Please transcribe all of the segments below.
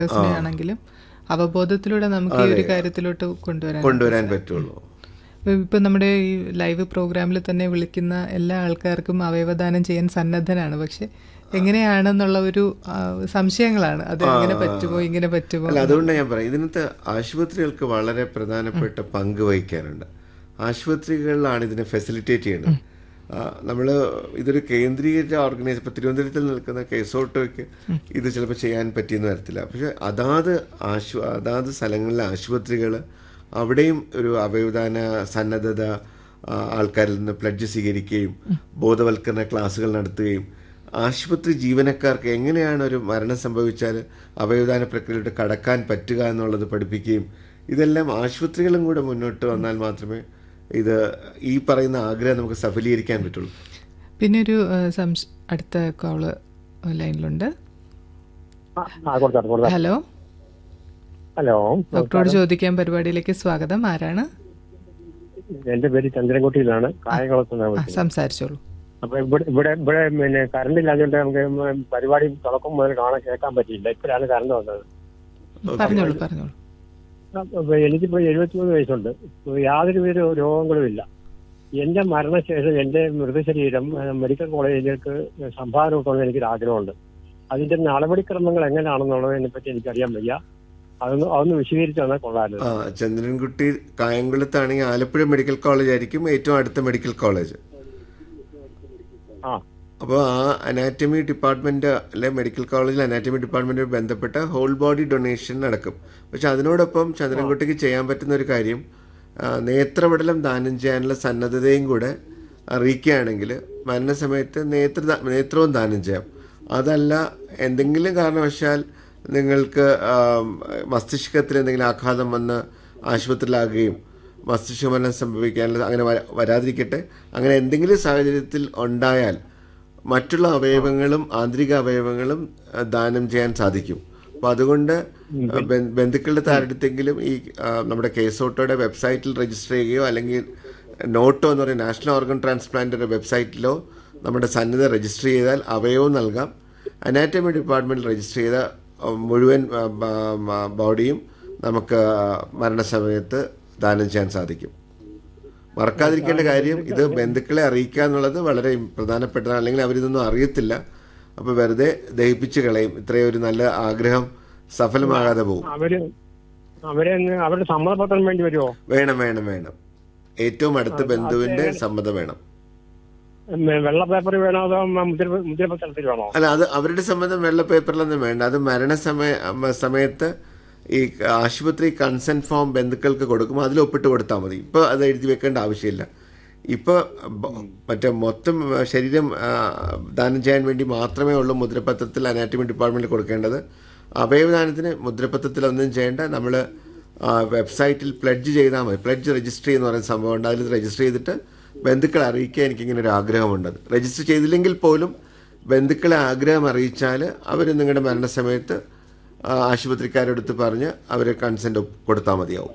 ആണെങ്കിലും അവബോധത്തിലൂടെ നമുക്ക് ഈ ഒരു കാര്യത്തിലോട്ട് കൊണ്ടുവരാൻ കൊണ്ടുവരാൻ പറ്റുള്ളൂ ഇപ്പൊ നമ്മുടെ ഈ ലൈവ് പ്രോഗ്രാമിൽ തന്നെ വിളിക്കുന്ന എല്ലാ ആൾക്കാർക്കും അവയവദാനം ചെയ്യാൻ സന്നദ്ധനാണ് പക്ഷെ എങ്ങനെയാണെന്നുള്ള ഒരു ആ, സംശയങ്ങളാണ് അത് എങ്ങനെ പറ്റുമോ ഇങ്ങനെ പറ്റുമോ അല്ല അതുകൊണ്ട് ഞാൻ പറയാം ഇതിനകത്ത് ആശുപത്രികൾക്ക് വളരെ പ്രധാനപ്പെട്ട പങ്ക് വഹിക്കാനുണ്ട് ആശുപത്രികളിലാണ് ഇതിനെ ഫെസിലിറ്റേറ്റ് ചെയ്യുന്നത് നമ്മൾ ഇതൊരു കേന്ദ്രീകരിച്ച ഓർഗനൈസ് ഇപ്പൊ തിരുവനന്തപുരത്തിൽ നിൽക്കുന്ന കേസോട്ടോയ്ക്ക് ഇത് ചിലപ്പോൾ ചെയ്യാൻ പറ്റിയെന്ന് വരത്തില്ല പക്ഷെ അതാത് ആശു അതാത് സ്ഥലങ്ങളിലെ ആശുപത്രികൾ അവിടെയും ഒരു അവയവദാന സന്നദ്ധത ആ, ആൾക്കാരിൽ നിന്ന് പ്ലഡ്ജ് സ്വീകരിക്കുകയും ബോധവൽക്കരണ ക്ലാസ്സുകൾ നടത്തുകയും ആശുപത്രി ജീവനക്കാർക്ക് എങ്ങനെയാണ് ഒരു മരണം സംഭവിച്ചാൽ അവയവദാന പ്രക്രിയയിലോട്ട് കടക്കാൻ പറ്റുക എന്നുള്ളത് പഠിപ്പിക്കുകയും ഇതെല്ലാം ആശുപത്രികളും കൂടെ മുന്നോട്ട് വന്നാൽ മാത്രമേ ഇത് ഈ പറയുന്ന ആഗ്രഹം നമുക്ക് സഫലീകരിക്കാൻ പറ്റുള്ളൂ പിന്നെ ഒരു ആ, സംശ- അടുത്ത കോള് ലൈനിലുണ്ട് ആ, ആ കൊടുത്താട്ടെ കൊടുത്താട്ടെ ഹലോ ഹലോ ഡോക്ടറോട് ചോദിക്കാൻ പരിപാടിയിലേക്ക് സ്വാഗതം ആരാണ് എന്റെ പേര് ചന്ദ്രൻകുട്ടിയിലാണ് കായംകുളത്ത് നിന്നാണ് ആ വിളിക്കുന്നത് സംസാരിച്ചോളൂ അപ്പൊ ഇവിടെ ഇവിടെ ഇവിടെ പിന്നെ കറണ്ട് ഇല്ലാഞ്ഞോണ്ട് നമുക്ക് പരിപാടി തുടക്കം മുതൽ കാണാൻ കേൾക്കാൻ പറ്റിയില്ല ഇപ്പോഴാണ് കറണ്ട് വന്നത് പറഞ്ഞോളൂ പറഞ്ഞോളൂ അപ്പൊ എനിക്കിപ്പോ എഴുപത്തിമൂന്ന് വയസ്സുണ്ട് ഇപ്പൊ യാതൊരു വിധ രോഗങ്ങളും ഇല്ല എന്റെ മരണശേഷം എന്റെ മൃതശരീരം ഏഹ്, മെഡിക്കൽ കോളേജിലേക്ക് സംഭാവന കൊടുക്കണമെന്ന് എനിക്കൊരു ആഗ്രഹമുണ്ട് അതിന്റെ നടപടിക്രമങ്ങൾ എങ്ങനെയാണെന്നുള്ളതിനെ പറ്റി എനിക്കറിയാൻ വയ്യ അതൊന്ന് അതൊന്ന് വിശദീകരിച്ചു തന്നാൽ കൊള്ളാമല്ലോ ആ ചന്ദ്രൻകുട്ടി കായംകുളത്താണെങ്കിൽ ആലപ്പുഴ മെഡിക്കൽ കോളേജ് ആയിരിക്കും ഏറ്റവും അടുത്ത മെഡിക്കൽ കോളേജ് ആ അപ്പോൾ ആ അനാറ്റമി ഡിപ്പാർട്ട്മെന്റ് അല്ലെ മെഡിക്കൽ കോളേജിൽ അനാറ്റമി ഡിപ്പാർട്ട്മെന്റ് ബന്ധപ്പെട്ട ഹോൾ ബോഡി ഡൊണേഷൻ നടക്കും പക്ഷെ അതിനോടൊപ്പം ചന്ദ്രൻകുട്ടിക്ക് ചെയ്യാൻ പറ്റുന്ന ഒരു കാര്യം ആ, നേത്രപടലം ദാനം ചെയ്യാനുള്ള സന്നദ്ധതയും കൂടെ അറിയിക്കുകയാണെങ്കിൽ മരണസമയത്ത് നേത്ര നേത്രവും ദാനം ചെയ്യാം അതല്ല എന്തെങ്കിലും കാരണവശാൽ നിങ്ങൾക്ക് ആ, മസ്തിഷ്കത്തിൽ എന്തെങ്കിലും ആഘാതം വന്ന് ആശുപത്രിയിലാകുകയും മസ്തിഷ്ക മരണം സംഭവിക്കാനുള്ള അങ്ങനെ വ- വരാതിരിക്കട്ടെ അങ്ങനെ എന്തെങ്കിലും സാഹചര്യത്തിൽ ഉണ്ടായാൽ മറ്റുള്ള അവയവങ്ങളും ആന്തരിക അവയവങ്ങളും അഹ്, ദാനം ചെയ്യാൻ സാധിക്കും അപ്പൊ അതുകൊണ്ട് ബ- ബന്ധുക്കളുടെ താരടുത്തെങ്കിലും ഈ ആ, നമ്മുടെ കേസോട്ടോയുടെ വെബ്സൈറ്റിൽ രജിസ്റ്റർ ചെയ്യുകയോ അല്ലെങ്കിൽ നോട്ടോ എന്ന് പറയുന്ന നാഷണൽ ഓർഗൻ ട്രാൻസ്പ്ലാന്റിന്റെ വെബ്സൈറ്റിലോ നമ്മുടെ സന്നദ്ധ രജിസ്റ്റർ ചെയ്താൽ അവയവം നൽകാം അനാറ്റമി ഡിപ്പാർട്ട്മെന്റിൽ രജിസ്റ്റർ ചെയ്ത ആ, മുഴുവൻ ആ, ബ- ബ- ബോഡിയും നമുക്ക് ആ, മരണസമയത്ത് ദാനം ചെയ്യാൻ സാധിക്കും മറക്കാതിരിക്കേണ്ട കാര്യം ഇത് ബന്ധുക്കളെ അറിയിക്കുക എന്നുള്ളത് വളരെ പ്രധാനപ്പെട്ടതാണ് അല്ലെങ്കിൽ അവരിതൊന്നും അറിയത്തില്ല അപ്പൊ വെറുതെ ദഹിപ്പിച്ച് കളയും ഇത്രയും ഒരു നല്ല ആഗ്രഹം സഫലമാകാതെ പോകും അവര് അവരെ ഒന്ന് അവരുടെ സമ്മതപത്രം വേണ്ടി വരുമോ വേണം വേണം വേണം ഏറ്റവും അടുത്ത ബന്ധുവിന്റെ സമ്മതം വേണം ഉം, വെള്ള പേപ്പർ വേണോ അതോ മുദ്ര മുദ്രപത്രത്തിൽ വേണോ അല്ല അത് അവരുടെ സമ്മതം വെള്ള പേപ്പറിലൊന്നും വേണ്ട അത് മരണസമയ മ- സമയത്ത് ഈ ആശുപത്രി കൺസെന്റ് ഫോം ബന്ധുക്കൾക്ക് കൊടുക്കും അതിൽ ഒപ്പിട്ട് കൊടുത്താൽ മതി ഇപ്പോൾ അത് എഴുതി വെക്കേണ്ട ആവശ്യമില്ല ഇപ്പോൾ മറ്റേ മൊത്തം ആ, ശരീരം ആ, ദാനം ചെയ്യാൻ വേണ്ടി മാത്രമേ ഉള്ളൂ മുദ്രപത്രത്തിൽ അനാറ്റമി ഡിപ്പാർട്ട്മെന്റിൽ കൊടുക്കേണ്ടത് അവയവദാനത്തിന് മുദ്രപത്രത്തിൽ ഒന്നും ചെയ്യേണ്ട നമ്മൾ വെബ്സൈറ്റിൽ പ്ലഡ്ജ് ചെയ്താൽ മതി പ്ലഡ്ജ് രജിസ്റ്റർ ചെയ്യുന്ന പറയുന്ന സംഭവം ഉണ്ട് അതിൽ രജിസ്റ്റർ ചെയ്തിട്ട് ബന്ധുക്കളെ അറിയിക്കാൻ എനിക്കിങ്ങനെ ഒരു ആഗ്രഹമുണ്ട് രജിസ്റ്റർ ചെയ്തില്ലെങ്കിൽ പോലും ബന്ധുക്കളെ ആഗ്രഹം അറിയിച്ചാൽ അവർ നിങ്ങളുടെ മരണസമയത്ത് ആ, ആശുപത്രിക്കാരെടുത്ത് പറഞ്ഞ് അവർ കൺസെന്റ് കൊടുത്താൽ മതിയാവും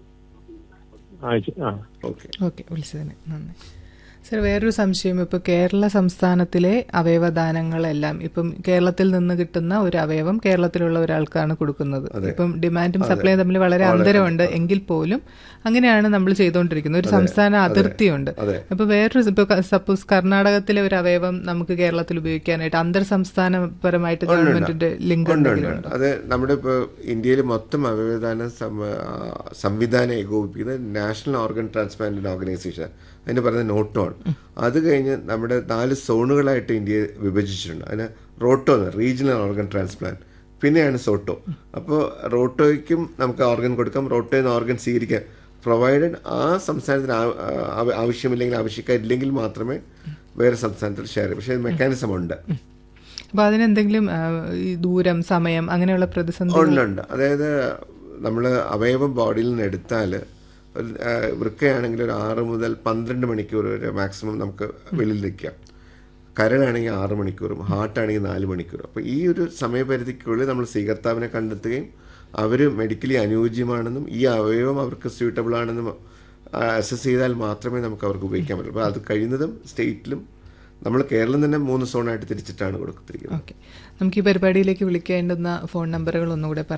ആ ശരി. ആ ഓക്കെ ഓക്കെ വിളിച്ചതിന് നന്ദി സർ വേറൊരു സംശയം ഇപ്പോൾ കേരള സംസ്ഥാനത്തിലെ അവയവദാനങ്ങളെല്ലാം ഇപ്പം കേരളത്തിൽ നിന്ന് കിട്ടുന്ന ഒരു അവയവം കേരളത്തിലുള്ള ഒരാൾക്കാണ് കൊടുക്കുന്നത് ഇപ്പം ഡിമാൻഡും സപ്ലൈയും തമ്മിൽ വളരെ അന്തരമുണ്ട് എങ്കിൽ പോലും അങ്ങനെയാണ് നമ്മൾ ചെയ്തുകൊണ്ടിരിക്കുന്നത് ഒരു സംസ്ഥാന അതിർത്തിയുണ്ട് അതെ. അപ്പൊ വേറൊരു ഇപ്പൊ സപ്പോസ് കർണാടകത്തിലെ ഒരു അവയവം നമുക്ക് കേരളത്തിൽ ഉപയോഗിക്കാനായിട്ട് അന്തർ സംസ്ഥാനപരമായിട്ട് ഗവൺമെന്റിന്റെ ലിങ്ക് ഉണ്ട് എന്തെങ്കിലും ഉണ്ട് അത് നമ്മുടെ ഇപ്പോൾ ഇന്ത്യയിൽ മൊത്തം അവയവദാന സം- ആ, സംവിധാനം ഏകോപിപ്പിക്കുന്നത് നാഷണൽ ഓർഗൻ ട്രാൻസ്പ്ലാന്റ് ഓർഗനൈസേഷൻ അതിന് പറയുന്നത് നോട്ടോൺ അത് കഴിഞ്ഞ് നമ്മുടെ നാല് സോണുകളായിട്ട് ഇന്ത്യയെ വിഭജിച്ചിട്ടുണ്ട് അതിന് റോട്ടോ എന്ന് റീജിയണൽ ഓർഗൻ ട്രാൻസ്പ്ലാന്റ് പിന്നെയാണ് സോട്ടോ അപ്പോൾ റോട്ടോയ്ക്കും നമുക്ക് ഓർഗൻ കൊടുക്കാം റോട്ടോയിൽ നിന്ന് ഓർഗൻ സ്വീകരിക്കാം പ്രൊവൈഡഡ് ആ സംസ്ഥാനത്തിന് ആ- ആ- ആവശ്യമില്ലെങ്കിൽ ആവശ്യക്കാരില്ലെങ്കിൽ മാത്രമേ വേറെ സംസ്ഥാനത്തിൽ ഷെയർ ചെയ്യും പക്ഷേ മെക്കാനിസം ഉണ്ട് അപ്പൊ അതിനെന്തെങ്കിലും ആ, ഈ ദൂരം സമയം അങ്ങനെയുള്ള പ്രതിസന്ധി ഉണ്ട് ഉണ്ട് അതായത് നമ്മൾ അവയവം ബോഡിയിൽ നിന്ന് എടുത്താൽ ഒരു ആ, വൃക്കയാണെങ്കിൽ ഒരു ആറ് മുതൽ പന്ത്രണ്ട് മണിക്കൂർ വരെ മാക്സിമം നമുക്ക് വെളിയിൽ നിൽക്കാം കരളാണെങ്കിൽ ആറ് മണിക്കൂറും ഹാർട്ടാണെങ്കിൽ നാല് മണിക്കൂറും അപ്പോൾ ഈ ഒരു സമയപരിധിക്കുള്ളിൽ നമ്മൾ സ്വീകർത്താവിനെ കണ്ടെത്തുകയും അവർ മെഡിക്കലി അനുയോജ്യമാണെന്നും ഈ അവയവം അവർക്ക് സ്യൂട്ടബിൾ ആണെന്നും അസസ് ചെയ്താൽ മാത്രമേ നമുക്ക് അവർക്ക് ഉപയോഗിക്കാൻ പറ്റുള്ളൂ അപ്പോൾ അത് കഴിയുന്നതും സ്റ്റേറ്റിലും നമ്മൾ കേരളം തന്നെ മൂന്ന് സോണായിട്ട് തിരിച്ചിട്ടാണ് കൊടുത്തിരിക്കുന്നത് ഓക്കെ നമുക്ക് ഈ പരിപാടിയിലേക്ക് വിളിക്കേണ്ടുന്ന ഫോൺ നമ്പറുകൾ ഒന്നുകൂടെ